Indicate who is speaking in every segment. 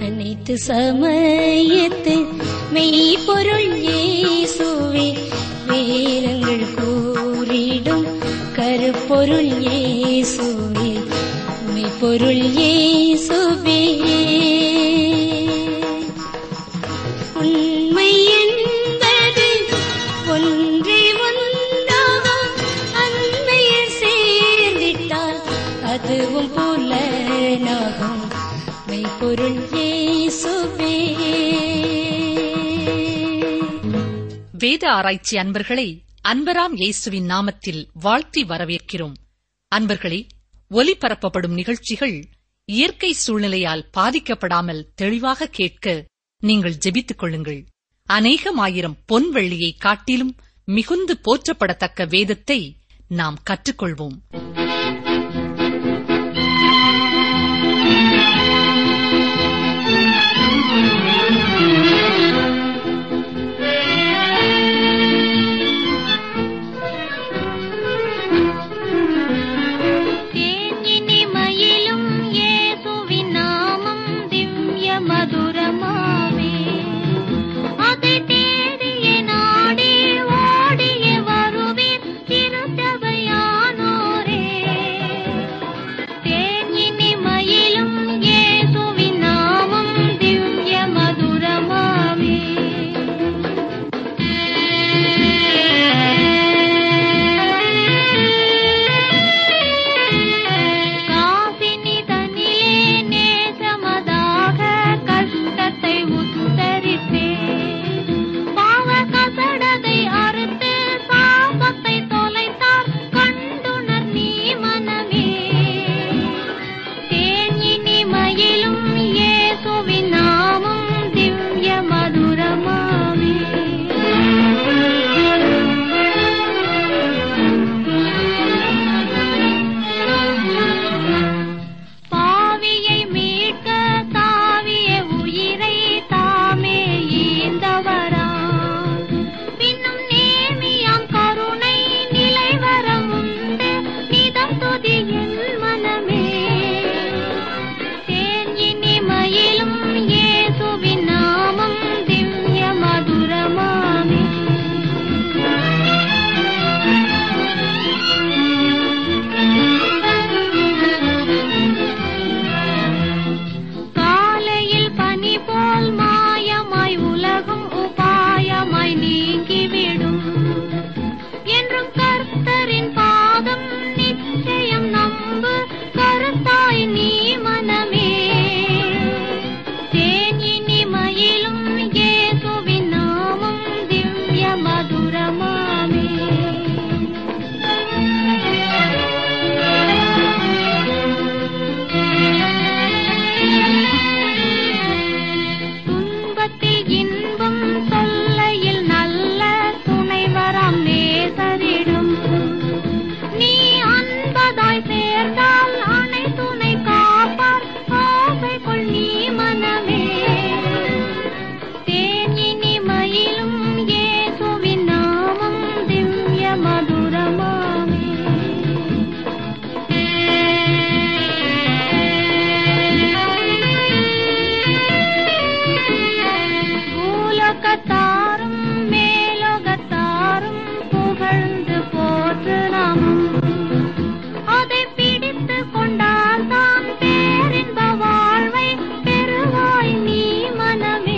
Speaker 1: அனைத்து சமயத்து மெய்ப்பொருள் இயேசுவே வேதங்கள் கூறிடும் கருப்பொருள் இயேசுவே மெய்ப்பொருள் இயேசுவே உண்மை என்பது ஒன்றே ஒன்றாகும் அண்மையில் சேர்ந்திட்டால் அதுவும் புலனாகும் மெய்ப்பொருள் இயேசுவே
Speaker 2: வேத ஆராய்ச்சி அன்பர்களை அன்பராம் இயேசுவின் நாமத்தில் வாழ்த்தி வரவேற்கிறோம் அன்பர்களே ஒலிபரப்பப்படும் நிகழ்ச்சிகள் இயற்கை சூழ்நிலையால் பாதிக்கப்படாமல் தெளிவாக கேட்க நீங்கள் ஜெபித்துக் கொள்ளுங்கள் அநேகமாயிரம் பொன் வெள்ளியை காட்டிலும் மிகுந்து போற்றப்படத்தக்க வேதத்தை நாம் கற்றுக்கொள்வோம்
Speaker 3: தேனினிமயிலும் இயேசுவின் நாமம் திவ்ய மதுரமாமே அதை தேடிய நாடி ஓடிய வருவீர் திருச்சபையானோரே தேனினிமயிலும் இயேசுவின் நாமம் திவ்ய மதுரமாமே காசினி தன்னிலே நேசமதாக கஷ்டத்தை உத்தரித்தே பாவ கசடதை அறுத்து சாபத்தை தொலைத்தார் கண்டுணர் நீ மனமே தேனினி மயிலும் இயேசுவின் நாமம் திவ்ய மதுரமாமே பாவியை மீட்க தாவிய உயிரை தாமே ஈந்தவரா பின்னும் நேமியாம் கருணை நிலைவரம் உண்டு நிதம் துதி என் மனமே தேன் இனிமையிலும் இயேசுவின் நாமம் திவ்ய மதுரமாமே காலையில் பனி போல் மாயமாய் உலகம் உபாயமாய் நீங்கிவிடும் என்றும் கர்த்தரின் பாதம் நிச்சயம் நம்பு கருத்தாய் நீ மனமே தேன் இனிமையிலும் இயேசுவின் நாமம் திவ்ய மதுரமாமே துன்பத்தில் இன்பம் சொல்லையில் நல்ல துணைவராம் நேசரிடும் நீ அன்பதாய் சேர்ந்தால் அணை துணை காப்பார் ஆசைக்குள் நீ மனமே தேன் இனிமையிலும் இயேசுவின் நாமம் திவ்ய மதுரமாமே பூலோகத்தாரும் மேலோகத்தாரும் புகழ்ந்து போற்று நாமம் அதை பிடித்து கொண்டால் தான் பேரின்ப வாழ்வை பெறுவாய் நீ மனமே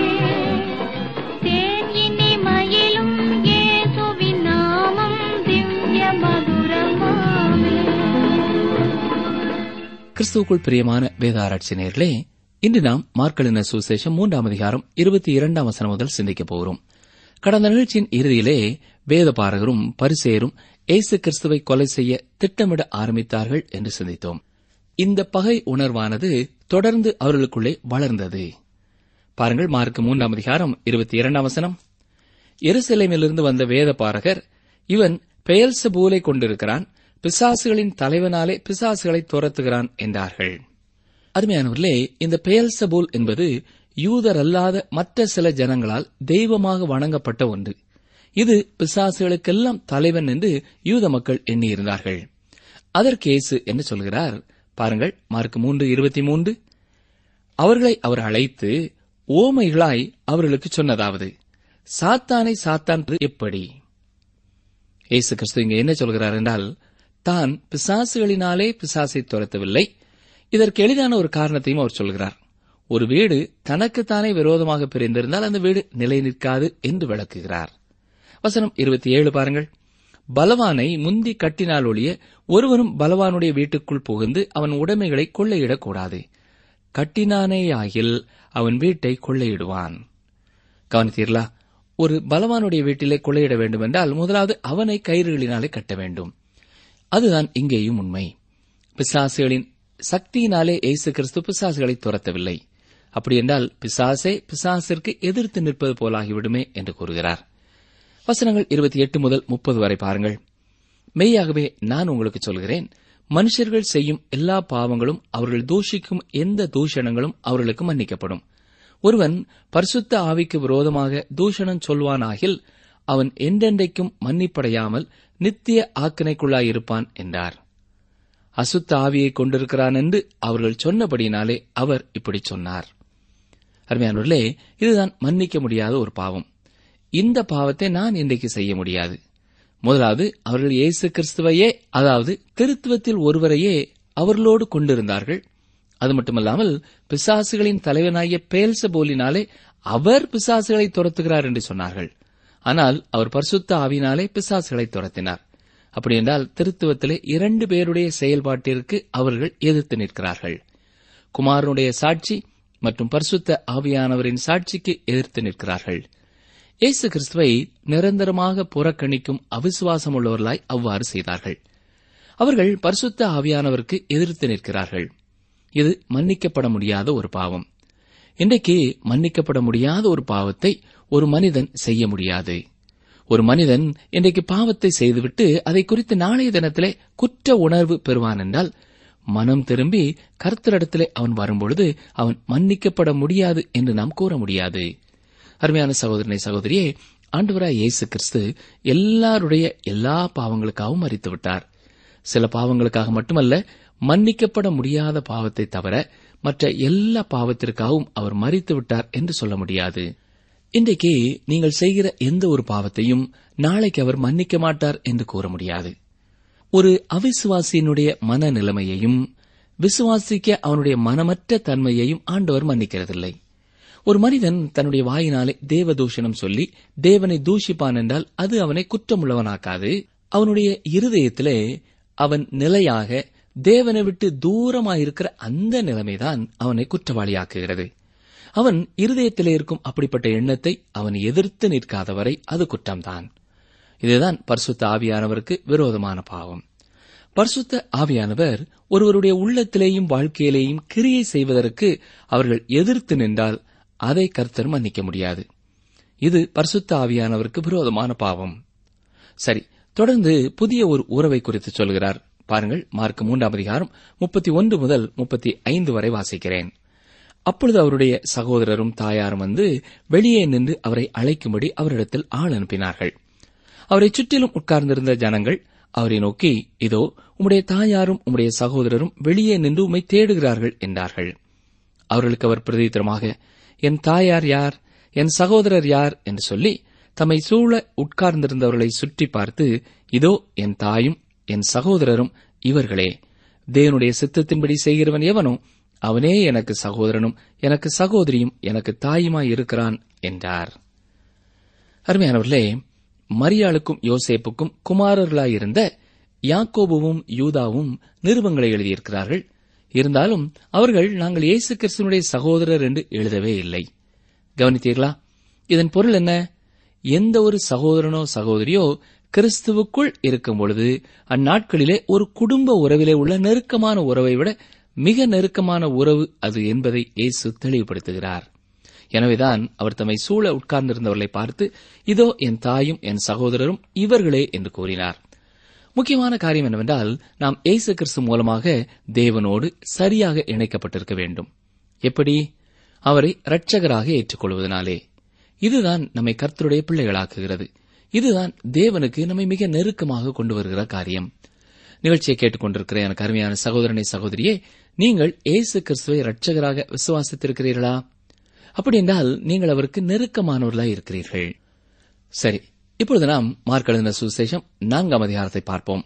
Speaker 3: தேன் இனிமையிலும் இயேசுவின் நாமம் திவ்ய மதுரமாமே
Speaker 4: கிறிஸ்துவுக்குள் பிரியமான வேத ஆராய்ச்சி நேயர்களே இன்று நாம் மார்க்கலின சுசேஷம் மூன்றாம் அதிகாரம் இருபத்தி இரண்டாம் வசனம் முதல் சிந்திக்கப் போகிறோம் கடந்த நிகழ்ச்சியின் இறுதியிலே வேத பாரகரும் பரிசேரும் இயேசு கிறிஸ்துவை கொலை செய்ய திட்டமிட ஆரம்பித்தார்கள் என்று சிந்தித்தோம் இந்த பகை உணர்வானது தொடர்ந்து அவர்களுக்குள்ளே வளர்ந்தது பாருங்கள் மார்க் மூன்றாம் அதிகாரம் இருபத்தி இரண்டாம் வசனம் எருசலேமிலிருந்து வந்த வேத பாரகர் இவன் பெயல்சபூலை கொண்டிருக்கிறான் பிசாசுகளின் தலைவனாலே பிசாசுகளை துரத்துகிறான் என்றார்கள் அருமையானவர்களே இந்த பெயல்சபூல் என்பது யூதரல்லாத மற்ற சில ஜனங்களால் தெய்வமாக வணங்கப்பட்ட ஒன்று இது பிசாசுகளுக்கெல்லாம் தலைவன் என்று யூத மக்கள் எண்ணியிருந்தார்கள் அதற்கு இயேசு என்ன சொல்கிறார் பாருங்கள் மார்க் மூன்று இருபத்தி மூன்று அவர்களை அவர் அழைத்து ஓமைகளாய் அவர்களுக்கு சொன்னதாவது சாத்தானை சாத்தான் எப்படி இயேசு கிறிஸ்து இங்க என்ன சொல்கிறார் என்றால் தான் பிசாசுகளினாலே பிசாசை துரத்தவில்லை இதற்கு எளிதான ஒரு காரணத்தையும் அவர் சொல்கிறார் ஒரு வீடு தனக்குத்தானே விரோதமாக பிரிந்திருந்தால் அந்த வீடு நிலை நிற்காது என்று விளக்குகிறார் வசனம் இருபத்தி ஏழு பாருங்கள் பலவானை முந்தி கட்டினால் ஒழிய ஒருவரும் பலவானுடைய வீட்டுக்குள் புகுந்து அவன் உடைமைகளை கொள்ளையிடக்கூடாது கட்டினானேயாகில் அவன் வீட்டை கொள்ளையிடுவான் கவனித்தீர்களா ஒரு பலவானுடைய வீட்டிலே கொள்ளையிட வேண்டும் என்றால் முதலாவது அவனை கயிறுகளினாலே கட்ட வேண்டும் அதுதான் இங்கேயும் உண்மை பிசாசுகளின் சக்தியினாலே இயேசு கிறிஸ்து பிசாசுகளை துரத்தவில்லை அப்படி என்றால் பிசாசே பிசாசிற்கு எதிர்த்து நிற்பது போலாகிவிடுமே என்று கூறுகிறார் வசனங்கள் இருபத்தி எட்டு முதல் முப்பது வரை பாருங்கள் மெய்யாகவே நான் உங்களுக்கு சொல்கிறேன் மனுஷர்கள் செய்யும் எல்லா பாவங்களும் அவர்கள் தூஷிக்கும் எந்த தூஷணங்களும் அவர்களுக்கு மன்னிக்கப்படும் ஒருவன் பரிசுத்த ஆவிக்கு விரோதமாக தூஷணம் சொல்வானாகில் அவன் என்றென்றைக்கும் மன்னிப்படையாமல் நித்திய ஆக்கினைக்குள்ளாயிருப்பான் என்றார் அசுத்த ஆவியை கொண்டிருக்கிறான் என்று அவர்கள் சொன்னபடியினாலே அவர் இப்படி சொன்னார் அருமையானவர்களே இதுதான் மன்னிக்க முடியாத ஒரு பாவம் இந்த பாவத்தை நான் இன்றைக்கு செய்ய முடியாது முதலாவது அவர்கள் இயேசு கிறிஸ்துவையே அதாவது திருத்துவத்தில் ஒருவரையே அவர்களோடு கொண்டிருந்தார்கள் அது மட்டுமல்லாமல் பிசாசுகளின் தலைவனாகிய பேல்சபோலினாலே அவர் பிசாசுகளை துரத்துகிறார் என்று சொன்னார்கள் ஆனால் அவர் பரிசுத்த ஆவினாலே பிசாசுகளை துரத்தினார் அப்படி என்றால் திருத்துவத்திலே இரண்டு பேருடைய செயல்பாட்டிற்கு அவர்கள் எதிர்த்து நிற்கிறார்கள் குமாரனுடைய சாட்சி மற்றும் பரிசுத்த ஆவியானவரின் சாட்சிக்கு எதிர்த்து நிற்கிறார்கள் இயேசு கிறிஸ்துவை நிரந்தரமாக புறக்கணிக்கும் அவிசுவாசம் உள்ளவர்களாய் அவ்வாறு செய்தார்கள் அவர்கள் பரிசுத்த ஆவியானவருக்கு எதிர்த்து நிற்கிறார்கள் இது மன்னிக்கப்பட முடியாத ஒரு பாவம் இன்றைக்கு மன்னிக்கப்பட முடியாத ஒரு பாவத்தை ஒரு மனிதன் செய்ய முடியாது ஒரு மனிதன் இன்றைக்கு பாவத்தை செய்துவிட்டு அதை குறித்து நாளைய தினத்திலே குற்ற உணர்வு பெறுவான் என்றால் மனம் திரும்பி கர்த்தரிடத்திலே அவன் வரும்பொழுது அவன் மன்னிக்கப்பட முடியாது என்று நாம் கூற முடியாது அருமையான சகோதரனை சகோதரியே ஆண்டவராய் இயேசு கிறிஸ்து எல்லாருடைய எல்லா பாவங்களுக்காகவும் மறித்து விட்டார் சில பாவங்களுக்காக மட்டுமல்ல மன்னிக்கப்பட முடியாத பாவத்தை தவிர மற்ற எல்லா பாவத்திற்காகவும் அவர் மறித்து விட்டார் என்று சொல்ல முடியாது இன்றைக்கு நீங்கள் செய்கிற எந்த ஒரு பாவத்தையும் நாளைக்கு அவர் மன்னிக்க மாட்டார் என்று கூற முடியாது ஒரு அவிசுவாசியினுடைய மனநிலைமையையும் விசுவாசிக்க அவனுடைய மனமற்ற தன்மையையும் ஆண்டவர் மன்னிக்கிறதில்லை ஒரு மனிதன் தன்னுடைய வாயினாலே தேவ தூஷணம் சொல்லி தேவனை தூஷிப்பான் என்றால் அது அவனை குற்றமுள்ளவனாக்காது அவனுடைய இருதயத்திலே அவன் நிலையாக தேவனை விட்டு தூரமாயிருக்கிற அந்த நிலைமைதான் அவனை குற்றவாளியாக்குகிறது அவன் இருதயத்திலே இருக்கும் அப்படிப்பட்ட எண்ணத்தை அவன் எதிர்த்து நிற்காதவரை அது குற்றம்தான் இதுதான் பரிசுத்த ஆவியானவருக்கு விரோதமான பாவம் பரிசுத்த ஆவியானவர் ஒருவருடைய உள்ளத்திலேயும் வாழ்க்கையிலேயும் கிரியை செய்வதற்கு அவர்கள் எதிர்த்து நின்றால் அதை கர்த்தர் மன்னிக்க முடியாது இது பரிசுத்த ஆவியானவருக்கு விரோதமான பாவம் சரி தொடர்ந்து புதிய ஒரு உறவை குறித்து சொல்கிறார் பாருங்கள் மார்க் மூன்றாம் அதிகாரம் முப்பத்தி ஒன்று முதல் முப்பத்தி ஐந்து வரை வாசிக்கிறேன் அப்பொழுது அவருடைய சகோதரரும் தாயாரும் வந்து வெளியே நின்று அவரை அழைக்கும்படி அவரிடத்தில் ஆள் அனுப்பினார்கள் அவரை சுற்றிலும் உட்கார்ந்திருந்த ஜனங்கள் அவரை நோக்கி இதோ உம்முடைய தாயாரும் உம்முடைய சகோதரரும் வெளியே நின்று உம்மை தேடுகிறார்கள் என்றார்கள் அவர்களுக்கு அவர் பிரதித்திரமாக என் தாயார் யார் என் சகோதரர் யார் என்று சொல்லி தம்மை சூழ உட்கார்ந்திருந்தவர்களை சுற்றி பார்த்து இதோ என் தாயும் என் சகோதரரும் இவர்களே தேவனுடைய சித்தத்தின்படி செய்கிறவன் எவனோ அவனே எனக்கு சகோதரனும் எனக்கு சகோதரியும் எனக்கு தாயுமாய் இருக்கிறான் என்றார் அருமையானவர்களே மரியாளுக்கும் யோசேப்புக்கும் குமாரர்களாயிருந்த யாக்கோபுவும் யூதாவும் நிருபங்களை எழுதியிருக்கிறார்கள் இருந்தாலும் அவர்கள் நாங்கள் இயேசு கிறிஸ்துவனுடைய சகோதரர் என்று எழுதவே இல்லை கவனித்தீர்களா இதன் பொருள் என்ன எந்த ஒரு சகோதரனோ சகோதரியோ கிறிஸ்துவுக்குள் இருக்கும் பொழுது அந்நாட்களிலே ஒரு குடும்ப உறவிலே உள்ள நெருக்கமான உறவை விட மிக நெருக்கமான உறவு அது என்பதை இயேசு தெளிவுபடுத்துகிறார் எனவேதான் அவர் தம்மை சூழ உட்கார்ந்திருந்தவர்களை பார்த்து இதோ என் தாயும் என் சகோதரரும் இவர்களே என்று கூறினார் முக்கியமான காரியம் என்னவென்றால் நாம் இயேசு கிறிஸ்து மூலமாக தேவனோடு சரியாக இணைக்கப்பட்டிருக்க வேண்டும் எப்படி அவரை இரட்சகராக ஏற்றுக்கொள்வதனாலே இதுதான் நம்மை கர்த்தருடைய பிள்ளைகளாக்குகிறது இதுதான் தேவனுக்கு நம்மை மிக நெருக்கமாக கொண்டு வருகிற காரியம் நிகழ்ச்சியை கேட்டுக்கொண்டிருக்கிற எனக்கு அருமையான சகோதரனை சகோதரியே நீங்கள் இயேசு கிறிஸ்துவை இரட்சகராக விசுவாசித்திருக்கிறீர்களா அப்படி என்றால் நீங்கள் அவருக்கு நெருக்கமானவர்களாய் இருக்கிறீர்கள் சரி இப்பொழுது நாம் மார்க் எழுதின சுவிசேஷம் நான்காம் அதிகாரத்தை பார்ப்போம்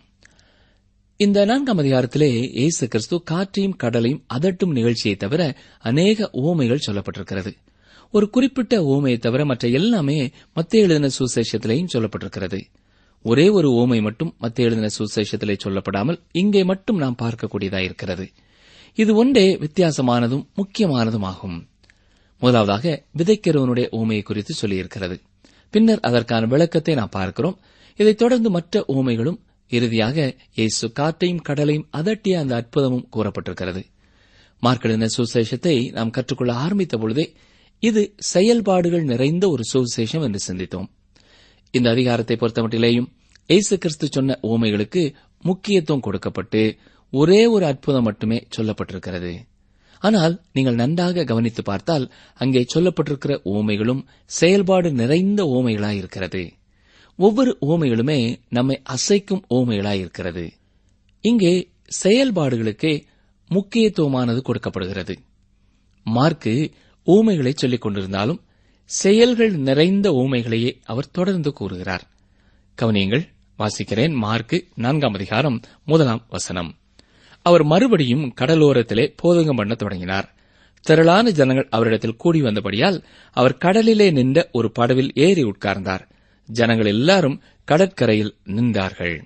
Speaker 4: இந்த நான்காம் அதிகாரத்திலே இயேசு கிறிஸ்து காற்றையும் கடலையும் அதட்டும் நிகழ்ச்சியை தவிர அநேக ஓமைகள் சொல்லப்பட்டிருக்கிறது ஒரு குறிப்பிட்ட ஓமையை தவிர மற்ற எல்லாமே மத்திய எழுதின சுசேஷத்திலேயும் சொல்லப்பட்டிருக்கிறது ஒரே ஒரு ஓமை மட்டும் மத்திய எழுதின சுசேஷத்திலே சொல்லப்படாமல் இங்கே மட்டும் நாம் பார்க்கக்கூடியதாயிருக்கிறது இது ஒன்றே வித்தியாசமானதும் முக்கியமானதுமாகும் முதலாவதாக விதைக்கிறவனுடைய ஓமையை குறித்து சொல்லியிருக்கிறது பின்னர் அதற்கான விளக்கத்தை நாம் பார்க்கிறோம் இதைத் தொடர்ந்து மற்ற ஓமைகளும் இறுதியாக இயேசு காற்றையும் கடலையும் அதட்டிய அந்த அற்புதமும் கூறப்பட்டிருக்கிறது மார்க்கெழுதின சுசேஷத்தை நாம் கற்றுக்கொள்ள ஆரம்பித்த பொழுதே இது செயல்பாடுகள் நிறைந்த ஒரு சுவிசேஷம் என்று சிந்தித்தோம் இந்த அதிகாரத்தை பொறுத்தமட்டிலேயும் இயேசு கிறிஸ்து சொன்ன ஓமைகளுக்கு முக்கியத்துவம் கொடுக்கப்பட்டு ஒரே ஒரு அற்புதம் மட்டுமே சொல்லப்பட்டிருக்கிறது ஆனால் நீங்கள் நன்றாக கவனித்து பார்த்தால் அங்கே சொல்லப்பட்டிருக்கிற ஓமைகளும் செயல்பாடு நிறைந்த ஓமைகளாயிருக்கிறது ஒவ்வொரு ஓமைகளுமே நம்மை அசைக்கும் ஓமைகளாயிருக்கிறது இங்கே செயல்பாடுகளுக்கே முக்கியத்துவமானது கொடுக்கப்படுகிறது மார்க்கு ஊமைகளை சொல்லிக் கொண்டிருந்தாலும் செயல்கள் நிறைந்த ஊமைகளையே அவர் தொடர்ந்து கூறுகிறார் கவனியங்கள் வாசிக்கிறேன் மார்க்கு நான்காம் அதிகாரம் முதலாம் வசனம் அவர் மறுபடியும் கடலோரத்திலே போதகம் பண்ண தொடங்கினார் திரளான ஜனங்கள் அவரிடத்தில் கூடி வந்தபடியால் அவர் கடலிலே நின்ற ஒரு படவில் ஏறி உட்கார்ந்தார் ஜனங்கள் எல்லாரும் கடற்கரையில் நின்றார்கள்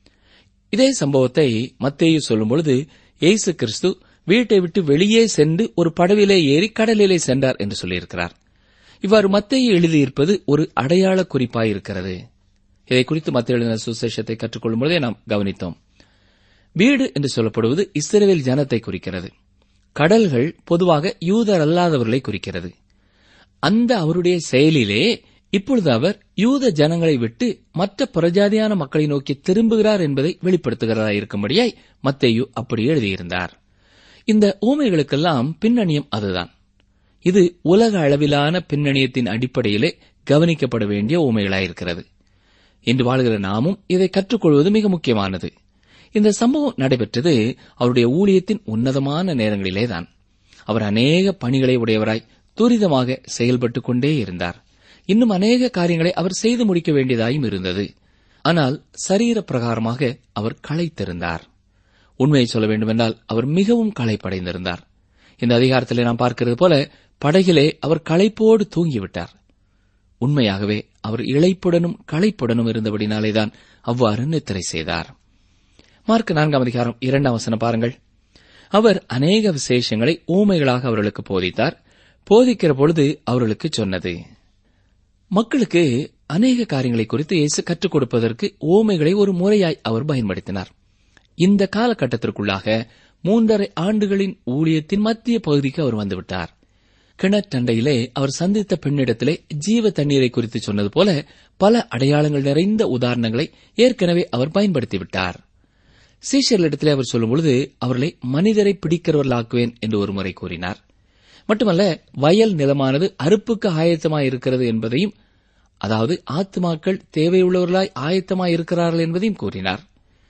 Speaker 4: இதே சம்பவத்தை மத்தேயு சொல்லும்பொழுது இயேசு கிறிஸ்து வீட்டை விட்டு வெளியே சென்று ஒரு படவிலே ஏறி கடலிலே சென்றார் என்று சொல்லியிருக்கிறார் இவ்வாறு மத்தேயு எழுதியிருப்பது ஒரு அடையாள குறிப்பாயிருக்கிறது இதை குறித்து மத்திய எழுதின சுசேஷத்தை கற்றுக்கொள்ளும் பொழுதே நாம் கவனித்தோம் வீடு என்று சொல்லப்படுவது இஸ்ரேல் ஜனத்தை குறிக்கிறது கடல்கள் பொதுவாக யூதர் அல்லாதவர்களை குறிக்கிறது அந்த அவருடைய செயலிலே இப்பொழுது அவர் யூத ஜனங்களை விட்டு மற்ற புறஜாதியான மக்களை நோக்கி திரும்புகிறார் என்பதை வெளிப்படுத்துகிறதா இருக்கும்படியாய் மத்தேயு அப்படி எழுதியிருந்தார் இந்த ஊமைகளுக்கெல்லாம் பின்னணியம் அதுதான் இது உலக அளவிலான பின்னணியத்தின் அடிப்படையிலே கவனிக்கப்பட வேண்டிய ஊமைகளாயிருக்கிறது இன்று வாழ்கிற நாமும் இதை கற்றுக்கொள்வது மிக முக்கியமானது இந்த சம்பவம் நடைபெற்றது அவருடைய ஊழியத்தின் உன்னதமான நேரங்களிலேதான் அவர் அநேக பணிகளை உடையவராய் துரிதமாக செயல்பட்டுக் கொண்டே இருந்தார் இன்னும் அநேக காரியங்களை அவர் செய்து முடிக்க வேண்டியதாயும் இருந்தது ஆனால் சரீர பிரகாரமாக அவர் களைத்திருந்தார் உண்மையை சொல்ல வேண்டுமென்றால் அவர் மிகவும் களைப்படைந்திருந்தார் இந்த அதிகாரத்திலே நாம் பார்க்கிறது போல படகிலே அவர் களைப்போடு தூங்கிவிட்டார் உண்மையாகவே அவர் இளைப்புடனும் களைப்புடனும் இருந்தபடினாலேதான் அவ்வாறு நித்திரை செய்தார் மார்க் நான்காம் அதிகாரம் இரண்டாம் வசனம் பாருங்கள் அவர் அநேக விசேஷங்களை ஊமைகளாக அவர்களுக்கு போதித்தார் போதிக்கிற பொழுது அவர்களுக்கு சொன்னது மக்களுக்கு அநேக காரியங்களை குறித்து இயேசு கற்றுக் கொடுப்பதற்கு ஓமைகளை ஒரு முறையாய் அவர் பயன்படுத்தினார் இந்த காலகட்டத்திற்குள்ளாக மூன்றரை ஆண்டுகளின் ஊழியத்தின் மத்திய பகுதிக்கு அவர் வந்துவிட்டார் கிணற்றண்டையிலே அவர் சந்தித்த பெண்ணிடத்திலே ஜீவ தண்ணீரை குறித்து சொன்னது போல பல அடையாளங்கள் நிறைந்த உதாரணங்களை ஏற்கனவே அவர் பயன்படுத்திவிட்டார் சீஷர்களிடத்திலே அவர் சொல்லும்பொழுது அவர்களை மனிதரை பிடிக்கிறவர்களாக்குவேன் என்று ஒரு முறை கூறினார் மட்டுமல்ல வயல் நிலமானது அறுப்புக்கு ஆயத்தமாய் இருக்கிறது என்பதையும் அதாவது ஆத்மாக்கள் தேவையுள்ளவர்களாய் ஆயத்தமாய் இருக்கிறார்கள் என்பதையும் கூறினார்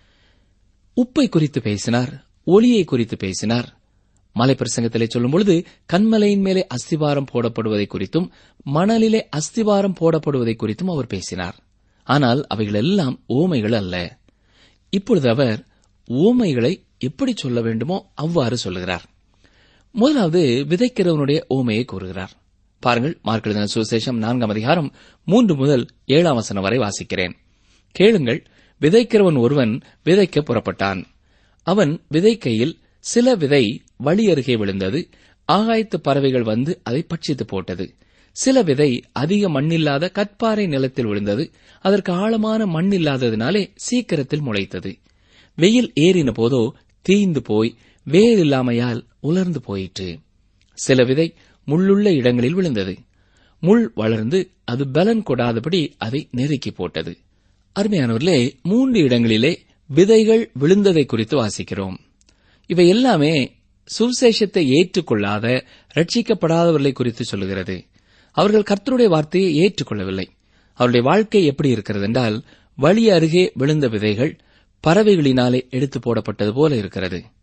Speaker 4: உப்பை குறித்து பேசினார் ஒளியை குறித்து பேசினார் மலை பிரசங்கத்திலே சொல்லும்பொழுது கண்மலையின் மேலே அஸ்திவாரம் போடப்படுவதை குறித்தும் மணலிலே அஸ்திவாரம் போடப்படுவதை குறித்தும் அவர் பேசினார் ஆனால் அவைகள் எல்லாம் ஓமைகள் அல்ல இப்பொழுது அவர் ஓமைகளை எப்படி சொல்ல வேண்டுமோ அவ்வாறு சொல்லுகிறார் முதலாவது விதைக்கிறவனுடைய ஓமையை கூறுகிறார் பாருங்கள் மார்க்கெழுதின சுசேஷம் நான்காம் அதிகாரம் மூன்று முதல் ஏழாம் வசனம் வரை வாசிக்கிறேன் கேளுங்கள் விதைக்கிறவன் ஒருவன் விதைக்க புறப்பட்டான் அவன் விதைக்கையில் சில விதை வழி அருகே விழுந்தது ஆகாயத்து பறவைகள் வந்து அதை பட்சித்து போட்டது சில விதை அதிக மண்ணில்லாத கற்பாறை நிலத்தில் விழுந்தது அதற்கு ஆழமான மண் இல்லாததினாலே சீக்கிரத்தில் முளைத்தது வெயில் ஏறின போதோ தீய்ந்து போய் வேர் இல்லாமையால் உலர்ந்து போயிற்று சில விதை முள்ளுள்ள இடங்களில் விழுந்தது முள் வளர்ந்து அது பலன் கொடாதபடி அதை நெருக்கி போட்டது அருமையானவர்களே மூன்று இடங்களிலே விதைகள் விழுந்ததை குறித்து வாசிக்கிறோம் இவை எல்லாமே சுவிசேஷத்தை ஏற்றுக்கொள்ளாத ரட்சிக்கப்படாதவர்களை குறித்து சொல்லுகிறது அவர்கள் கர்த்தருடைய வார்த்தையை ஏற்றுக்கொள்ளவில்லை அவருடைய வாழ்க்கை எப்படி இருக்கிறது என்றால் வழி அருகே விழுந்த விதைகள் பறவைகளினாலே எடுத்து போடப்பட்டது போல இருக்கிறது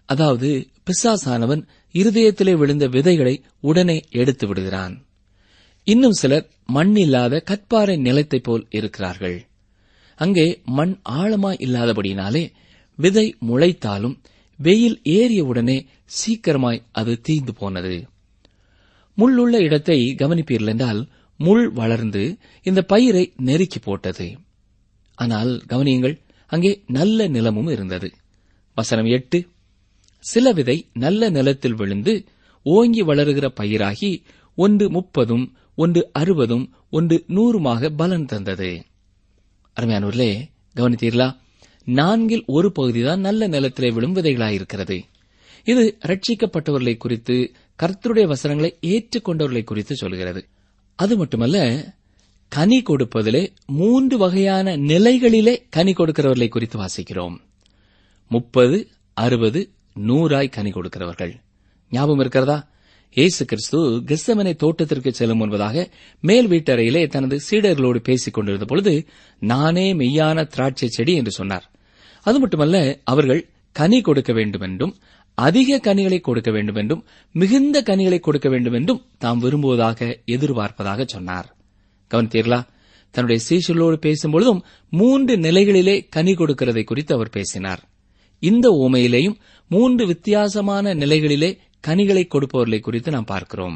Speaker 4: அதாவது பிசாசானவன் இருதயத்திலே விழுந்த விதைகளை உடனே எடுத்து விடுகிறான் இன்னும் சிலர் மண் இல்லாத கற்பாறை நிலத்தைப் போல் இருக்கிறார்கள் அங்கே மண் ஆழமாய் இல்லாதபடியினாலே விதை முளைத்தாலும் வெயில் ஏறியவுடனே சீக்கிரமாய் அது தீந்து போனது முள்ளுள்ள இடத்தை கவனிப்பீர்கள் என்றால் முள் வளர்ந்து இந்த பயிரை நெருக்கி போட்டது ஆனால் கவனியுங்கள் அங்கே நல்ல நிலமும் இருந்தது வசனம் எட்டு சில விதை நல்ல நிலத்தில் விழுந்து ஓங்கி வளருகிற பயிராகி ஒன்று முப்பதும் ஒன்று அறுபதும் ஒன்று நூறுமாக பலன் தந்தது அருமையானவர்களே கவனித்தீர்களா நான்கில் ஒரு பகுதிதான் நல்ல நிலத்திலே விழும் விதைகளாயிருக்கிறது இது ரட்சிக்கப்பட்டவர்களை குறித்து கர்த்தருடைய வசனங்களை ஏற்றுக்கொண்டவர்களை குறித்து சொல்கிறது அது மட்டுமல்ல கனி கொடுப்பதிலே மூன்று வகையான நிலைகளிலே கனி கொடுக்கிறவர்களை குறித்து வாசிக்கிறோம் முப்பது அறுபது நூறாய் கனி கொடுக்கிறவர்கள் ஞாபகம் இருக்கிறதா இயேசு கிறிஸ்து கெஸ்தமனை தோட்டத்திற்கு செல்லும் முன்பதாக மேல் வீட்டறையிலே தனது சீடர்களோடு பேசிக் கொண்டிருந்த பொழுது நானே மெய்யான திராட்சை செடி என்று சொன்னார் அது மட்டுமல்ல அவர்கள் கனி கொடுக்க வேண்டும் என்றும் அதிக கனிகளை கொடுக்க வேண்டும் என்றும் மிகுந்த கனிகளை கொடுக்க வேண்டும் என்றும் தாம் விரும்புவதாக எதிர்பார்ப்பதாக சொன்னார் கவனித்தீர்களா தன்னுடைய சீஷர்களோடு பேசும்பொழுதும் மூன்று நிலைகளிலே கனி கொடுக்கிறதை குறித்து அவர் பேசினார் இந்த ஊமையிலேயும் மூன்று வித்தியாசமான நிலைகளிலே கனிகளை கொடுப்பவர்களை குறித்து நாம் பார்க்கிறோம்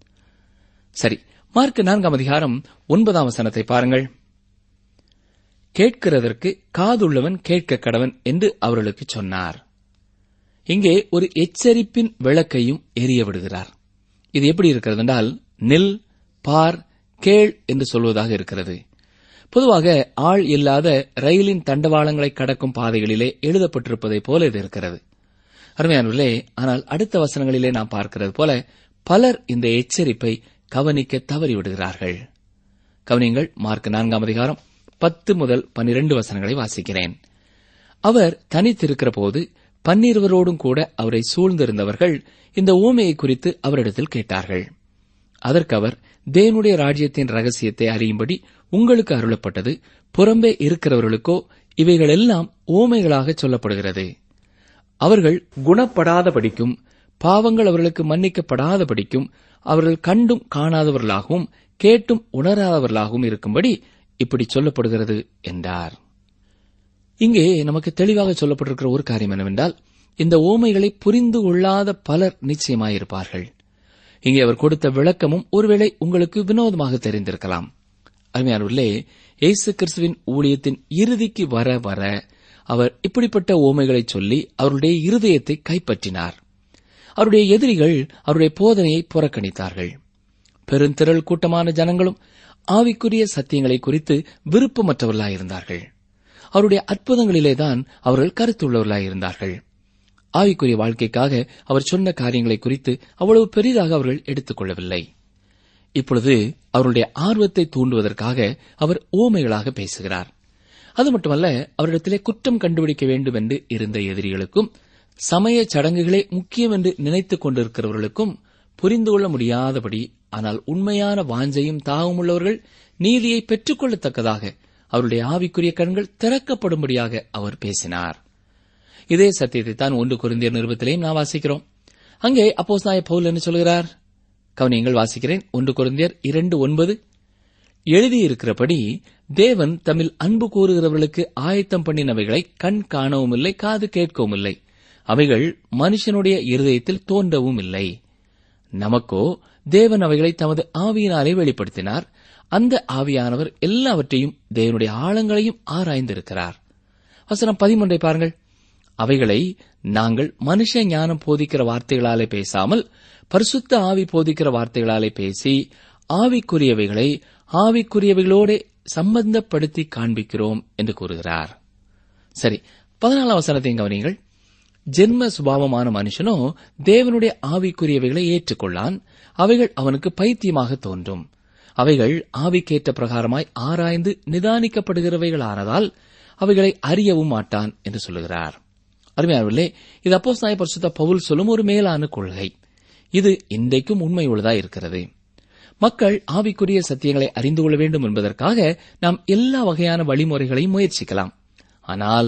Speaker 4: சரி மார்க் நான்காம் அதிகாரம் ஒன்பதாம் வசனத்தை பாருங்கள் கேட்கிறதற்கு காதுள்ளவன் கேட்க கடவன் என்று அவர்களுக்கு சொன்னார் இங்கே ஒரு எச்சரிப்பின் விளக்கையும் எரிய விடுகிறார் இது எப்படி இருக்கிறது என்றால் நில் பார் கேள் என்று சொல்வதாக இருக்கிறது பொதுவாக ஆள் இல்லாத ரயிலின் தண்டவாளங்களை கடக்கும் பாதைகளிலே எழுதப்பட்டிருப்பதைப் போல இது இருக்கிறது அருமையானவர்களே ஆனால் அடுத்த வசனங்களிலே நாம் பார்க்கிறது போல பலர் இந்த எச்சரிப்பை கவனிக்க தவறிவிடுகிறார்கள் கவனிங்கள் மார்க் நான்காம் அதிகாரம் பத்து முதல் பன்னிரண்டு வசனங்களை வாசிக்கிறேன் அவர் தனித்திருக்கிற போது பன்னிருவரோடும் கூட அவரை சூழ்ந்திருந்தவர்கள் இந்த ஊமையை குறித்து அவரிடத்தில் கேட்டார்கள் அதற்கு அவர் தேவனுடைய ராஜ்யத்தின் ரகசியத்தை அறியும்படி உங்களுக்கு அருளப்பட்டது புறம்பே இருக்கிறவர்களுக்கோ இவைகளெல்லாம் ஊமைகளாக சொல்லப்படுகிறது அவர்கள் குணப்படாதபடிக்கும் பாவங்கள் அவர்களுக்கு மன்னிக்கப்படாதபடிக்கும் அவர்கள் கண்டும் காணாதவர்களாகவும் கேட்டும் உணராதவர்களாகவும் இருக்கும்படி இப்படி சொல்லப்படுகிறது என்றார் இங்கே நமக்கு தெளிவாக சொல்லப்பட்டிருக்கிற ஒரு காரியம் என்னவென்றால் இந்த ஓமைகளை புரிந்து கொள்ளாத பலர் நிச்சயமாயிருப்பார்கள் இங்கே அவர் கொடுத்த விளக்கமும் ஒருவேளை உங்களுக்கு வினோதமாக தெரிந்திருக்கலாம் அருமையானவர்களே இயேசு கிறிஸ்துவின் ஊழியத்தின் இறுதிக்கு வர வர அவர் இப்படிப்பட்ட ஓமைகளை சொல்லி அவருடைய இருதயத்தை கைப்பற்றினார் அவருடைய எதிரிகள் அவருடைய போதனையை புறக்கணித்தார்கள் பெருந்திரள் கூட்டமான ஜனங்களும் ஆவிக்குரிய சத்தியங்களை குறித்து விருப்பமற்றவர்களாயிருந்தார்கள் அவருடைய அற்புதங்களிலேதான் அவர்கள் கருத்துள்ளவர்களாயிருந்தார்கள் ஆவிக்குரிய வாழ்க்கைக்காக அவர் சொன்ன காரியங்களை குறித்து அவ்வளவு பெரிதாக அவர்கள் எடுத்துக் கொள்ளவில்லை இப்பொழுது அவருடைய ஆர்வத்தை தூண்டுவதற்காக அவர் ஓமைகளாக பேசுகிறார் அது மட்டுமல்ல அவரிடத்திலே குற்றம் கண்டுபிடிக்க வேண்டும் என்று இருந்த எதிரிகளுக்கும் சமய சடங்குகளே முக்கியம் என்று நினைத்துக் கொண்டிருக்கிறவர்களுக்கும் புரிந்து கொள்ள முடியாதபடி ஆனால் உண்மையான வாஞ்சையும் தாகவும் உள்ளவர்கள் நீதியை பெற்றுக்கொள்ளத்தக்கதாக அவருடைய ஆவிக்குரிய கண்கள் திறக்கப்படும்படியாக அவர் பேசினார் இதே சத்தியத்தை தான் ஒன்று குருந்தியர் நிருபத்திலேயும் நான் வாசிக்கிறோம் அங்கே அப்போஸ் நாய பவுல் என்ன சொல்கிறார் கவனியங்கள் வாசிக்கிறேன் ஒன்று குருந்தியர் இரண்டு ஒன்பது எழுதியிருக்கிறபடி தேவன் தம்மில் அன்பு கூறுகிறவர்களுக்கு ஆயத்தம் பண்ணினவைகளை கண் காணவும் இல்லை காது கேட்கவும் இல்லை அவைகள் மனுஷனுடைய இருதயத்தில் தோன்றவும் இல்லை நமக்கோ தேவன் அவைகளை தமது ஆவியினாலே வெளிப்படுத்தினார் அந்த ஆவியானவர் எல்லாவற்றையும் தேவனுடைய ஆழங்களையும் ஆராய்ந்திருக்கிறார் வசனம் பதிமூன்றை பாருங்கள் அவைகளை நாங்கள் மனுஷ ஞானம் போதிக்கிற வார்த்தைகளாலே பேசாமல் பரிசுத்த ஆவி போதிக்கிற வார்த்தைகளாலே பேசி ஆவிக்குரியவைகளை ஆவிக்குரியவைகளோட சம்பந்தப்படுத்தி காண்பிக்கிறோம் என்று கூறுகிறார் சரி பதினாலாம் வசனத்தையும் கவனியுங்கள் ஜென்ம சுபாவமான மனுஷனோ தேவனுடைய ஆவிக்குரியவைகளை ஏற்றுக்கொள்ளான் அவைகள் அவனுக்கு பைத்தியமாக தோன்றும் அவைகள் ஆவிக்கேற்ற பிரகாரமாய் ஆராய்ந்து நிதானிக்கப்படுகிறவைகளானதால் அவைகளை அறியவும் மாட்டான் என்று சொல்லுகிறார் அருமையானவர்களே இது அப்போஸ் நாய பரிசுத்த பவுல் சொல்லும் ஒரு மேலான கொள்கை இது இன்றைக்கும் உண்மை உள்ளதா இருக்கிறது மக்கள் ஆவிக்குரிய சத்தியங்களை அறிந்து கொள்ள வேண்டும் என்பதற்காக நாம் எல்லா வகையான வழிமுறைகளையும் முயற்சிக்கலாம் ஆனால்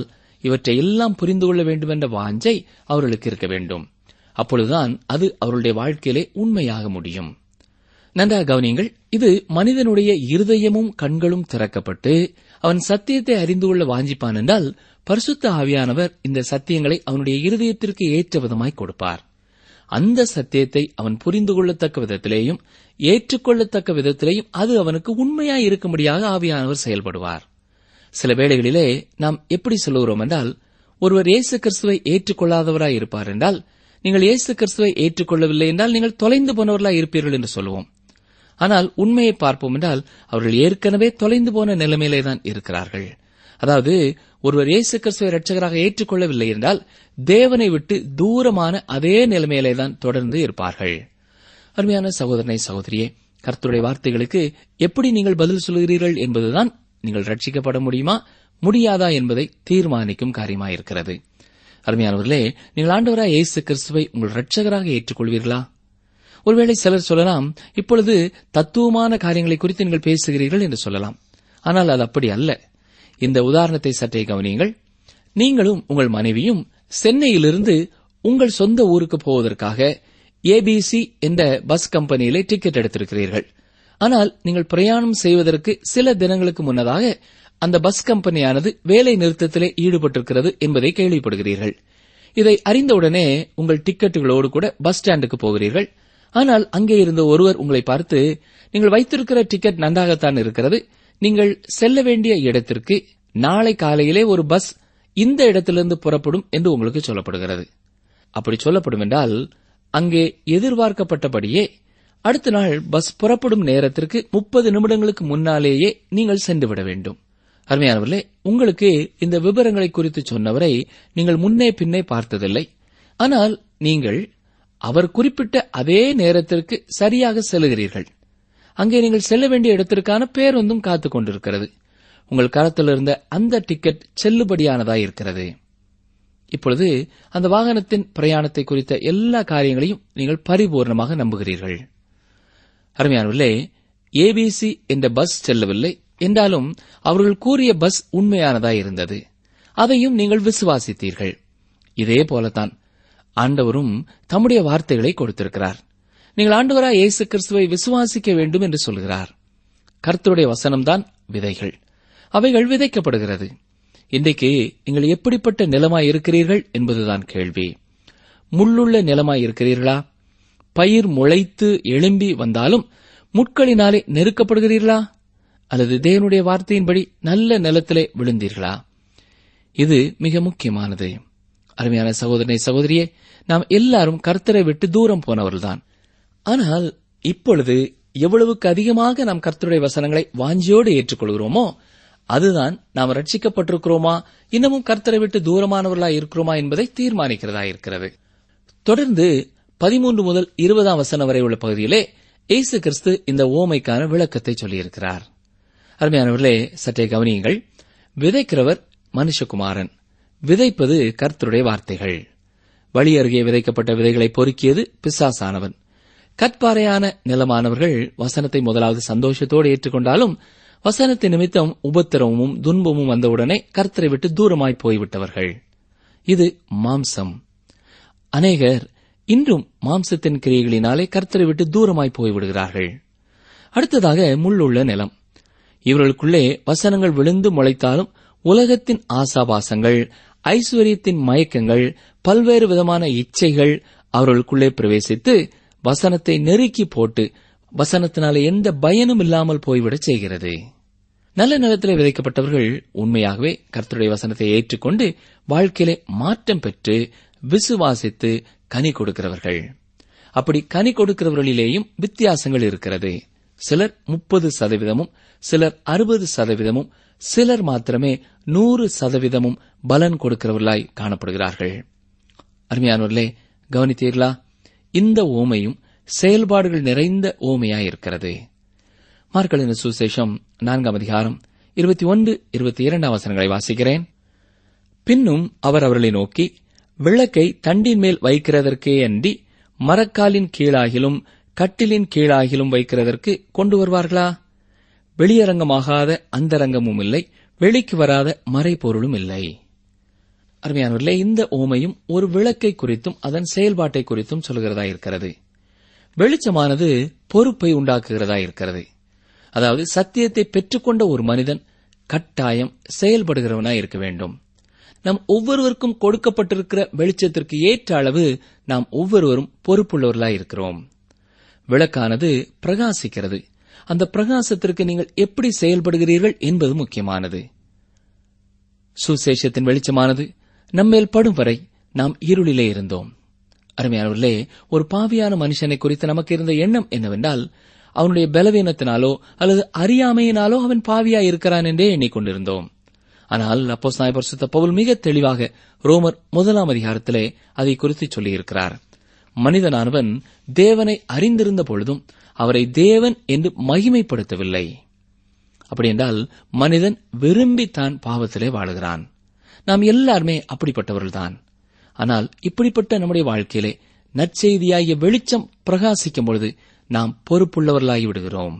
Speaker 4: இவற்றை எல்லாம் புரிந்து கொள்ள வேண்டும் என்ற வாஞ்சை அவர்களுக்கு இருக்க வேண்டும் அப்பொழுதுதான் அது அவர்களுடைய வாழ்க்கையிலே உண்மையாக முடியும் நன்றாக கவனியுங்கள் இது மனிதனுடைய இருதயமும் கண்களும் திறக்கப்பட்டு அவன் சத்தியத்தை அறிந்து கொள்ள வாஞ்சிப்பான் என்றால் பரிசுத்த ஆவியானவர் இந்த சத்தியங்களை அவனுடைய இருதயத்திற்கு ஏற்ற விதமாய் கொடுப்பார் அந்த சத்தியத்தை அவன் புரிந்து கொள்ளத்தக்க விதத்திலேயும் ஏற்றுக்கொள்ளத்தக்க விதத்திலேயும் அது அவனுக்கு உண்மையாய் இருக்கும்படியாக ஆவியானவர் செயல்படுவார் சில வேளைகளிலே நாம் எப்படி சொல்லுகிறோம் என்றால் ஒருவர் இயேசு கிறிஸ்துவை ஏற்றுக்கொள்ளாதவராய் இருப்பார் என்றால் நீங்கள் இயேசு கிறிஸ்துவை ஏற்றுக்கொள்ளவில்லை என்றால் நீங்கள் தொலைந்து போனவர்களாய் இருப்பீர்கள் என்று சொல்லுவோம் ஆனால் உண்மையை பார்ப்போம் என்றால் அவர்கள் ஏற்கனவே தொலைந்து போன நிலைமையிலே தான் இருக்கிறார்கள் அதாவது ஒருவர் இயேசு கிறிஸ்துவை ரட்சகராக ஏற்றுக்கொள்ளவில்லை என்றால் தேவனை விட்டு தூரமான அதே நிலைமையிலே தான் தொடர்ந்து இருப்பார்கள் அருமையான சகோதரனை சகோதரியே கர்த்தருடைய வார்த்தைகளுக்கு எப்படி நீங்கள் பதில் சொல்கிறீர்கள் என்பதுதான் நீங்கள் ரட்சிக்கப்பட முடியுமா முடியாதா என்பதை தீர்மானிக்கும் காரியமாயிருக்கிறது அருமையானவர்களே நீங்கள் ஆண்டவராய் இயேசு கிறிஸ்துவை உங்கள் ரட்சகராக ஏற்றுக்கொள்வீர்களா ஒருவேளை சிலர் சொல்லலாம் இப்பொழுது தத்துவமான காரியங்களை குறித்து நீங்கள் பேசுகிறீர்கள் என்று சொல்லலாம் ஆனால் அது அப்படி அல்ல இந்த உதாரணத்தை சற்றே கவனியுங்கள் நீங்களும் உங்கள் மனைவியும் சென்னையிலிருந்து உங்கள் சொந்த ஊருக்கு போவதற்காக ஏபிசி என்ற பஸ் கம்பெனியிலே டிக்கெட் எடுத்திருக்கிறீர்கள் ஆனால் நீங்கள் பிரயாணம் செய்வதற்கு சில தினங்களுக்கு முன்னதாக அந்த பஸ் கம்பெனியானது வேலை நிறுத்தத்திலே ஈடுபட்டிருக்கிறது என்பதை கேள்விப்படுகிறீர்கள் இதை அறிந்தவுடனே உங்கள் டிக்கெட்டுகளோடு கூட பஸ் ஸ்டாண்டுக்கு போகிறீர்கள் ஆனால் அங்கே இருந்த ஒருவர் உங்களை பார்த்து நீங்கள் வைத்திருக்கிற டிக்கெட் நன்றாகத்தான் இருக்கிறது நீங்கள் செல்ல வேண்டிய இடத்திற்கு நாளை காலையிலே ஒரு பஸ் இந்த இடத்திலிருந்து புறப்படும் என்று உங்களுக்கு சொல்லப்படுகிறது அப்படி சொல்லப்படும் என்றால் அங்கே எதிர்பார்க்கப்பட்டபடியே அடுத்த நாள் பஸ் புறப்படும் நேரத்திற்கு முப்பது நிமிடங்களுக்கு முன்னாலேயே நீங்கள் சென்றுவிட வேண்டும் அருமையானவர்களே உங்களுக்கு இந்த விவரங்களை குறித்து சொன்னவரை நீங்கள் முன்னே பின்னே பார்த்ததில்லை ஆனால் நீங்கள் அவர் குறிப்பிட்ட அதே நேரத்திற்கு சரியாக செல்கிறீர்கள் அங்கே நீங்கள் செல்ல வேண்டிய இடத்திற்கான பேருந்தும் காத்துக் கொண்டிருக்கிறது உங்கள் கரத்தில் இருந்த அந்த டிக்கெட் செல்லுபடியானதாய் இருக்கிறது இப்பொழுது அந்த வாகனத்தின் பிரயாணத்தை குறித்த எல்லா காரியங்களையும் நீங்கள் பரிபூர்ணமாக நம்புகிறீர்கள் அருமையானவர்களே ஏபிசி என்ற பஸ் செல்லவில்லை என்றாலும் அவர்கள் கூறிய பஸ் உண்மையானதாய் இருந்தது அதையும் நீங்கள் விசுவாசித்தீர்கள் இதே போலத்தான் ஆண்டவரும் தம்முடைய வார்த்தைகளை கொடுத்திருக்கிறார் நீங்கள் ஆண்டவராய் இயேசு கிறிஸ்துவை விசுவாசிக்க வேண்டும் என்று சொல்கிறார் கர்த்தருடைய வசனம்தான் விதைகள் அவைகள் விதைக்கப்படுகிறது இன்றைக்கு நீங்கள் எப்படிப்பட்ட நிலமாய் இருக்கிறீர்கள் என்பதுதான் கேள்வி முள்ளுள்ள நிலமாய் இருக்கிறீர்களா பயிர் முளைத்து எழும்பி வந்தாலும் முட்களினாலே நெருக்கப்படுகிறீர்களா அல்லது தேவனுடைய வார்த்தையின்படி நல்ல நிலத்திலே விழுந்தீர்களா இது மிக முக்கியமானது அருமையான சகோதரனை சகோதரியே நாம் எல்லாரும் கர்த்தரை விட்டு தூரம் போனவர்கள்தான் ஆனால் இப்பொழுது எவ்வளவுக்கு அதிகமாக நாம் கர்த்தருடைய வசனங்களை வாஞ்சியோடு ஏற்றுக்கொள்கிறோமோ அதுதான் நாம் ரட்சிக்கப்பட்டிருக்கிறோமா இன்னமும் கர்த்தரை விட்டு தூரமானவர்களா இருக்கிறோமா என்பதை தீர்மானிக்கிறதா இருக்கிறது தொடர்ந்து பதிமூன்று முதல் இருபதாம் வசனம் வரை உள்ள பகுதியிலே இயேசு கிறிஸ்து இந்த ஓமைக்கான விளக்கத்தை சொல்லியிருக்கிறார் அருமையானவர்களே சற்றே கவனியுங்கள் விதைக்கிறவர் மனுஷகுமாரன் விதைப்பது கர்த்தருடைய வார்த்தைகள் வழி அருகே விதைக்கப்பட்ட விதைகளை பொறுக்கியது பிசாசானவன் கற்பாறையான நிலமானவர்கள் வசனத்தை முதலாவது சந்தோஷத்தோடு ஏற்றுக்கொண்டாலும் வசனத்தை நிமித்தம் உபத்திரவமும் துன்பமும் வந்தவுடனே கர்த்தரை விட்டு தூரமாய் போய்விட்டவர்கள் இது மாம்சம் அநேகர் இன்றும் மாம்சத்தின் கிரியைகளினாலே கர்த்தரை விட்டு தூரமாய் போய்விடுகிறார்கள் அடுத்ததாக முள்ளுள்ள நிலம் இவர்களுக்குள்ளே வசனங்கள் விழுந்து முளைத்தாலும் உலகத்தின் ஆசாபாசங்கள் ஐஸ்வர்யத்தின் மயக்கங்கள் பல்வேறு விதமான இச்சைகள் அவர்களுக்குள்ளே பிரவேசித்து வசனத்தை நெருக்கி போட்டு வசனத்தினாலே எந்த பயனும் இல்லாமல் போய்விடச் செய்கிறது நல்ல நிலத்திலே விதைக்கப்பட்டவர்கள் உண்மையாகவே கர்த்தருடைய வசனத்தை ஏற்றுக்கொண்டு வாழ்க்கையிலே மாற்றம் பெற்று விசுவாசித்து கனி கொடுக்கிறவர்கள் அப்படி கனி கொடுக்கிறவர்களிலேயும் வித்தியாசங்கள் இருக்கிறது சிலர் முப்பது சதவீதமும் சிலர் அறுபது சதவீதமும் சிலர் மாத்திரமே நூறு சதவீதமும் பலன் கொடுக்கிறவர்களாய் காணப்படுகிறார்கள் அருமையானவர்களே கவனித்தீர்களா இந்த ஓமையும் செயல்பாடுகள் நிறைந்த ஓமையாயிருக்கிறது மார்க்கலின் சுசேஷம் நான்காம் அதிகாரம் இருபத்தி ஒன்று இருபத்தி இரண்டாம் வசனங்களை வாசிக்கிறேன் பின்னும் அவர் அவர்களை நோக்கி விளக்கை தண்டின் மேல் வைக்கிறதற்கே அன்றி மரக்காலின் கீழாகிலும் கட்டிலின் கீழாகிலும் வைக்கிறதற்கு கொண்டு வருவார்களா வெளியரங்கமாகாத அந்தரங்கமும் இல்லை வெளிக்கு வராத மறைபொருளும் இல்லை அருமையானவர்களே இந்த ஓமையும் ஒரு விளக்கை குறித்தும் அதன் செயல்பாட்டை குறித்தும் சொல்கிறதா இருக்கிறது வெளிச்சமானது பொறுப்பை உண்டாக்குகிறதா இருக்கிறது அதாவது சத்தியத்தை பெற்றுக்கொண்ட ஒரு மனிதன் கட்டாயம் செயல்படுகிறவனாய் இருக்க வேண்டும் நம் ஒவ்வொருவருக்கும் கொடுக்கப்பட்டிருக்கிற வெளிச்சத்திற்கு ஏற்ற அளவு நாம் ஒவ்வொருவரும் பொறுப்புள்ளவர்களாய் இருக்கிறோம் விளக்கானது பிரகாசிக்கிறது அந்த பிரகாசத்திற்கு நீங்கள் எப்படி செயல்படுகிறீர்கள் என்பது முக்கியமானது சுசேஷத்தின் வெளிச்சமானது நம்மேல் படும் வரை நாம் இருளிலே இருந்தோம் அருமையானவர்களே ஒரு பாவியான மனுஷனை குறித்து நமக்கு இருந்த எண்ணம் என்னவென்றால் அவனுடைய பலவீனத்தினாலோ அல்லது அறியாமையினாலோ அவன் பாவியாய் இருக்கிறான் என்றே எண்ணிக்கொண்டிருந்தோம் ஆனால் அப்போ பரிசுத்த பவுல் மிக தெளிவாக ரோமர் முதலாம் அதிகாரத்திலே அதை குறித்து சொல்லியிருக்கிறார் மனிதனானவன் தேவனை அறிந்திருந்த பொழுதும் அவரை தேவன் என்று மகிமைப்படுத்தவில்லை அப்படியென்றால் மனிதன் விரும்பி தான் பாவத்திலே வாழுகிறான் நாம் எல்லாருமே அப்படிப்பட்டவர்கள்தான் ஆனால் இப்படிப்பட்ட நம்முடைய வாழ்க்கையிலே நற்செய்தியாகிய வெளிச்சம் பிரகாசிக்கும் பொழுது நாம் பொறுப்புள்ளவர்களாகி விடுகிறோம்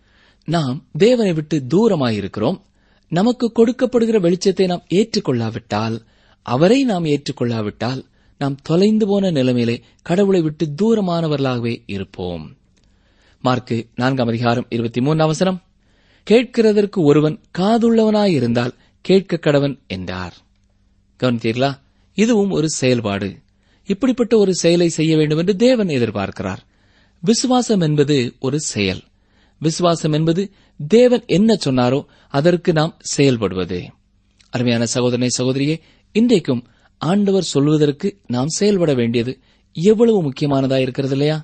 Speaker 4: நாம் தேவனை விட்டு தூரமாயிருக்கிறோம் நமக்கு கொடுக்கப்படுகிற வெளிச்சத்தை நாம் ஏற்றுக்கொள்ளாவிட்டால் அவரை நாம் ஏற்றுக்கொள்ளாவிட்டால் நாம் தொலைந்து போன நிலைமையிலே கடவுளை விட்டு தூரமானவர்களாகவே இருப்போம் மார்க்கு நான்காம் அதிகாரம் இருபத்தி மூன்றாம் அவசரம் கேட்கிறதற்கு ஒருவன் காதுள்ளவனாயிருந்தால் கேட்க கடவன் என்றார் கவனித்தீர்களா இதுவும் ஒரு செயல்பாடு இப்படிப்பட்ட ஒரு செயலை செய்ய வேண்டும் என்று தேவன் எதிர்பார்க்கிறார் விசுவாசம் என்பது ஒரு செயல் விசுவாசம் என்பது தேவன் என்ன சொன்னாரோ அதற்கு நாம் செயல்படுவது அருமையான சகோதரனை சகோதரியே இன்றைக்கும் ஆண்டவர் சொல்வதற்கு நாம் செயல்பட வேண்டியது எவ்வளவு முக்கியமானதா இருக்கிறது இல்லையா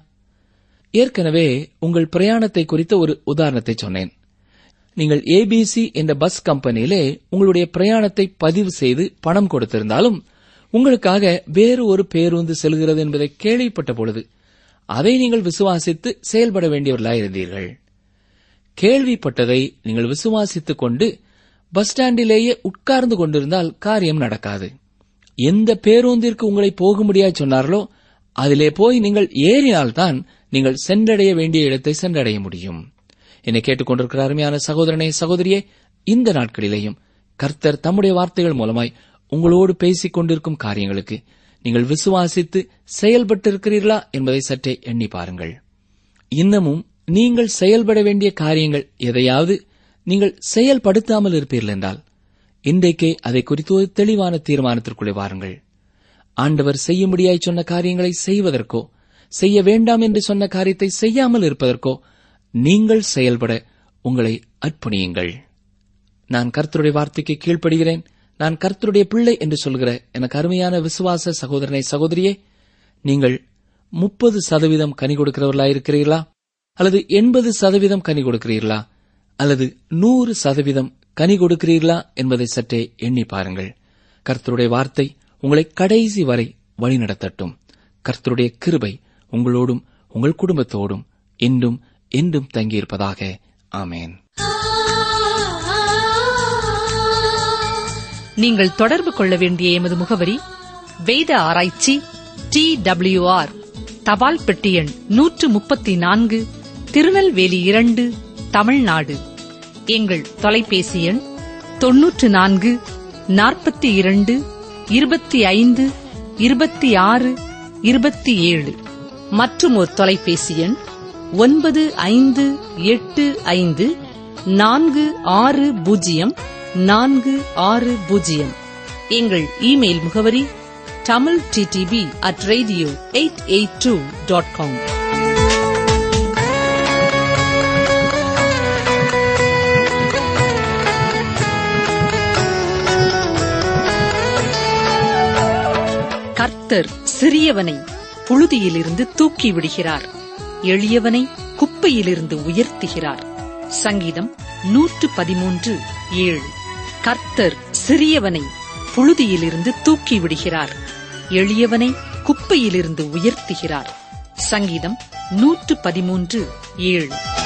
Speaker 4: ஏற்கனவே உங்கள் பிரயாணத்தை குறித்த ஒரு உதாரணத்தை சொன்னேன் நீங்கள் ஏபிசி என்ற பஸ் கம்பெனியிலே உங்களுடைய பிரயாணத்தை பதிவு செய்து பணம் கொடுத்திருந்தாலும் உங்களுக்காக வேறு ஒரு பேருந்து செல்கிறது என்பதை கேள்விப்பட்ட பொழுது அதை நீங்கள் விசுவாசித்து செயல்பட வேண்டியவர்களாயிருந்தீர்கள் கேள்விப்பட்டதை நீங்கள் விசுவாசித்துக் கொண்டு பஸ் ஸ்டாண்டிலேயே உட்கார்ந்து கொண்டிருந்தால் காரியம் நடக்காது எந்த பேருந்திற்கு உங்களை போகும்படியாய் சொன்னார்களோ அதிலே போய் நீங்கள் ஏறினால்தான் நீங்கள் சென்றடைய வேண்டிய இடத்தை சென்றடைய முடியும் என்னை கேட்டுக்கொண்டிருக்கிற அருமையான சகோதரனே சகோதரியே இந்த நாட்களிலேயும் கர்த்தர் தம்முடைய வார்த்தைகள் மூலமாய் உங்களோடு பேசிக் கொண்டிருக்கும் காரியங்களுக்கு நீங்கள் விசுவாசித்து செயல்பட்டிருக்கிறீர்களா என்பதை சற்றே எண்ணி பாருங்கள் இன்னமும் நீங்கள் செயல்பட வேண்டிய காரியங்கள் எதையாவது நீங்கள் செயல்படுத்தாமல் இருப்பீர்கள் என்றால் இன்றைக்கே அதை குறித்து ஒரு தெளிவான தீர்மானத்திற்குள்ளே வாருங்கள் ஆண்டவர் செய்யும்படியாய் சொன்ன காரியங்களை செய்வதற்கோ செய்ய வேண்டாம் என்று சொன்ன காரியத்தை செய்யாமல் இருப்பதற்கோ நீங்கள் செயல்பட உங்களை அர்ப்பணியுங்கள் நான் கர்த்தருடைய வார்த்தைக்கு கீழ்ப்படுகிறேன் நான் கர்த்தருடைய பிள்ளை என்று சொல்கிற எனக்கு அருமையான விசுவாச சகோதரனை சகோதரியே நீங்கள் முப்பது சதவீதம் கனி கொடுக்கிறவர்களாயிருக்கிறீர்களா அல்லது எண்பது சதவீதம் கனி கொடுக்கிறீர்களா அல்லது நூறு சதவீதம் கனி கொடுக்கிறீர்களா என்பதை சற்றே எண்ணி பாருங்கள் கர்த்தருடைய வார்த்தை உங்களை கடைசி வரை வழிநடத்தட்டும் கர்த்தருடைய கிருபை உங்களோடும் உங்கள் குடும்பத்தோடும் என்றும் என்றும் தங்கியிருப்பதாக ஆமேன்
Speaker 2: நீங்கள் தொடர்பு கொள்ள வேண்டிய எமது முகவரி வேத ஆராய்ச்சி டி டபிள்யூ ஆர் தபால் பெட்டி எண் நூற்று முப்பத்தி நான்கு திருநெல்வேலி இரண்டு தமிழ்நாடு எங்கள் தொலைபேசி எண் தொன்னூற்று நான்கு நாற்பத்தி இரண்டு இருபத்தி ஐந்து இருபத்தி ஆறு இருபத்தி ஏழு மற்றும் ஒரு தொலைபேசி எண் ஒன்பது ஐந்து எட்டு ஐந்து நான்கு ஆறு பூஜ்ஜியம் நான்கு ஆறு பூஜ்ஜியம் எங்கள் இமெயில் முகவரி Tamil DTP at radio eight eight two dot com கர்த்தர் சிறியவனை புழுதியிலிருந்து தூக்கி விடுகிறார் எளியவனை குப்பையிலிருந்து உயர்த்துகிறார் சங்கீதம் நூற்று பதிமூன்று ஏழு கர்த்தர் சிறியவனை புழுதியிலிருந்து தூக்கி விடுகிறார் எளியவனை குப்பையிலிருந்து உயர்த்துகிறார் சங்கீதம் நூற்று பதிமூன்று ஏழு